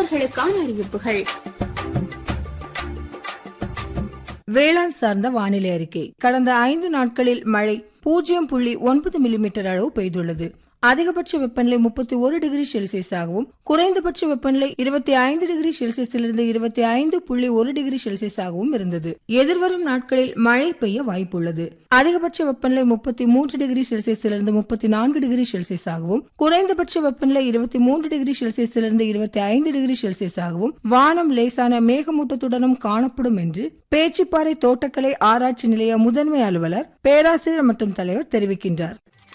உழவர்களுக்கான அறிவிப்புகள் வேளாண் சார்ந்த வானிலை அறிக்கை கடந்த ஐந்து நாட்களில் மழை பூஜ்ஜியம் புள்ளி ஒன்பது மில்லிமீட்டர் அளவு பெய்துள்ளது அதிகபட்ச வெப்பநிலை முப்பத்தி ஒரு டிகிரி செல்சியஸாகவும் குறைந்தபட்ச வெப்பநிலை இருபத்தி ஐந்து டிகிரி செல்சியஸிலிருந்து இருபத்தி ஐந்து புள்ளி ஒரு டிகிரி செல்சியஸாகவும் இருந்தது எதிர்வரும் நாட்களில் மழை பெய்ய வாய்ப்புள்ளது அதிகபட்ச வெப்பநிலை முப்பத்தி மூன்று டிகிரி செல்சியஸிலிருந்து முப்பத்தி நான்கு டிகிரி செல்சியஸாகவும் குறைந்தபட்ச வெப்பநிலை இருபத்தி மூன்று டிகிரி செல்சியஸிலிருந்து இருபத்தி ஐந்து டிகிரி செல்சியஸாகவும் வானம் லேசான மேகமூட்டத்துடனும் காணப்படும் என்று பேச்சிப்பாறை தோட்டக்கலை ஆராய்ச்சி நிலைய முதன்மை அலுவலர் பேராசிரியர் மற்றும் தலைவர் தெரிவிக்கின்றார்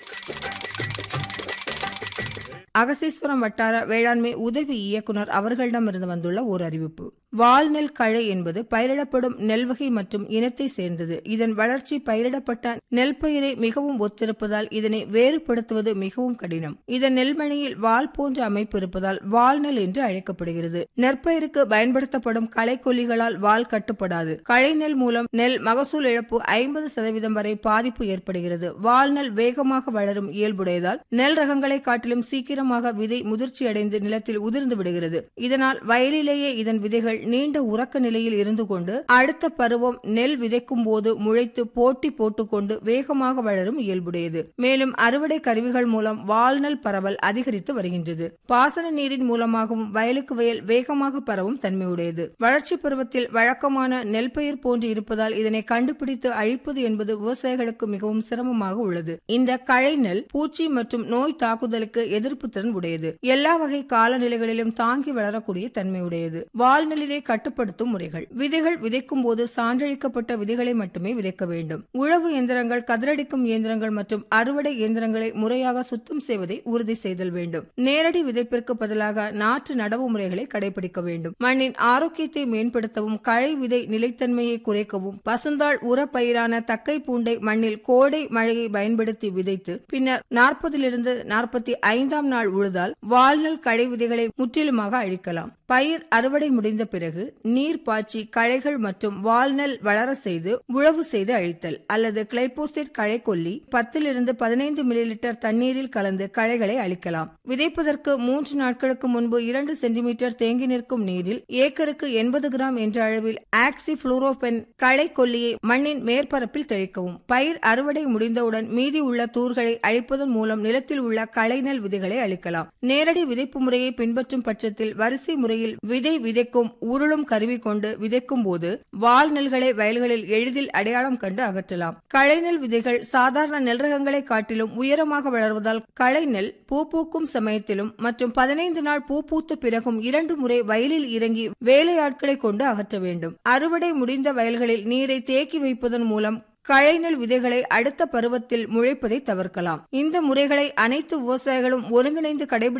அகசீஸ்வரம் வட்டார வேளாண்மை உதவி இயக்குனர் அவர்களிடமிருந்து வந்துள்ள ஓர் அறிவிப்பு வால்நெல் களை என்பது பயிரிடப்படும் நெல் வகை மற்றும் இனத்தை சேர்ந்தது இதன் வளர்ச்சி பயிரிடப்பட்ட நெல் பயிரை மிகவும் ஒத்திருப்பதால் இதனை வேறுபடுத்துவது மிகவும் கடினம் இதன் நெல்மணியில் வால் போன்ற அமைப்பு இருப்பதால் வால்நெல் என்று அழைக்கப்படுகிறது நெற்பயிருக்கு பயன்படுத்தப்படும் களைக்கொல்லிகளால் வால் கட்டுப்படாது களை நெல் மூலம் நெல் மகசூல் இழப்பு ஐம்பது சதவீதம் வரை பாதிப்பு ஏற்படுகிறது வால்நெல் வேகமாக வளரும் இயல்புடையதால் நெல் ரகங்களை காட்டிலும் சீக்கிரமாக விதை முதிர்ச்சியடைந்து நிலத்தில் உதிர்ந்து விடுகிறது இதனால் வயலிலேயே இதன் விதைகள் நீண்ட உறக்க நிலையில் இருந்து கொண்டு அடுத்த பருவம் நெல் விதைக்கும் போது முளைத்து போட்டி போட்டுக்கொண்டு வேகமாக வளரும் இயல்புடையது மேலும் அறுவடை கருவிகள் மூலம் வால்நெல் பரவல் அதிகரித்து வருகின்றது பாசன நீரின் மூலமாகவும் வயலுக்கு வயல் வேகமாக பரவும் தன்மையுடையது வளர்ச்சி பருவத்தில் வழக்கமான நெல் பயிர் போன்று இருப்பதால் இதனை கண்டுபிடித்து அழிப்பது என்பது விவசாயிகளுக்கு மிகவும் சிரமமாக உள்ளது இந்த களை நெல் பூச்சி மற்றும் நோய் தாக்குதலுக்கு எதிர்ப்பு திறன் உடையது எல்லா வகை காலநிலைகளிலும் தாங்கி வளரக்கூடிய தன்மையுடையது வால்நெல்லினை கட்டுப்படுத்தும் முறைகள் விதைகள் விதைக்கும் போது சான்றளிக்கப்பட்ட விதைகளை மட்டுமே விதைக்க வேண்டும் உழவு இயந்திரங்கள் கதிரடிக்கும் இயந்திரங்கள் மற்றும் அறுவடை இயந்திரங்களை முறையாக சுத்தம் செய்வதை உறுதி செய்தல் வேண்டும் நேரடி விதைப்பிற்கு பதிலாக நாற்று நடவு முறைகளை கடைபிடிக்க வேண்டும் மண்ணின் ஆரோக்கியத்தை மேம்படுத்தவும் களை விதை நிலைத்தன்மையை குறைக்கவும் பசுந்தாள் உர பயிரான தக்கை பூண்டை மண்ணில் கோடை மழையை பயன்படுத்தி விதைத்து பின்னர் நாற்பதிலிருந்து நாற்பத்தி ஐந்தாம் நாள் உழுதால் வால்நெல் களை விதைகளை முற்றிலுமாக அழிக்கலாம் பயிர் அறுவடை முடிந்த பிறகு நீர் பாய்ச்சி களைகள் மற்றும் வால்நெல் வளர செய்து உழவு செய்து அழித்தல் அல்லது கிளைபோசிட் களை கொல்லி பத்திலிருந்து பதினைந்து மில்லி லிட்டர் தண்ணீரில் கலந்து களைகளை அழிக்கலாம் விதைப்பதற்கு மூன்று நாட்களுக்கு முன்பு இரண்டு சென்டிமீட்டர் தேங்கி நிற்கும் நீரில் ஏக்கருக்கு எண்பது கிராம் என்ற அளவில் ஆக்சி புளூரோபென் களை கொல்லியை மண்ணின் மேற்பரப்பில் தெளிக்கவும் பயிர் அறுவடை முடிந்தவுடன் மீதி உள்ள தூர்களை அழிப்பதன் மூலம் நிலத்தில் உள்ள களைநெல் விதைகளை அழிக்கலாம் நேரடி விதைப்பு முறையை பின்பற்றும் பட்சத்தில் வரிசை முறையில் விதை விதைக்கும் உருளும் கருவி கொண்டு விதைக்கும் போது வால் நெல்களை வயல்களில் எளிதில் அடையாளம் கண்டு அகற்றலாம் களைநெல் விதைகள் சாதாரண நெல் ரகங்களை காட்டிலும் உயரமாக வளர்வதால் களைநெல் பூ பூக்கும் சமயத்திலும் மற்றும் பதினைந்து நாள் பூ பூத்த பிறகும் இரண்டு முறை வயலில் இறங்கி வேலையாட்களை கொண்டு அகற்ற வேண்டும் அறுவடை முடிந்த வயல்களில் நீரை தேக்கி வைப்பதன் மூலம் கழைநெல் விதைகளை அடுத்த பருவத்தில் முளைப்பதை தவிர்க்கலாம் இந்த முறைகளை அனைத்து விவசாயிகளும் ஒருங்கிணைந்து கடைபிடி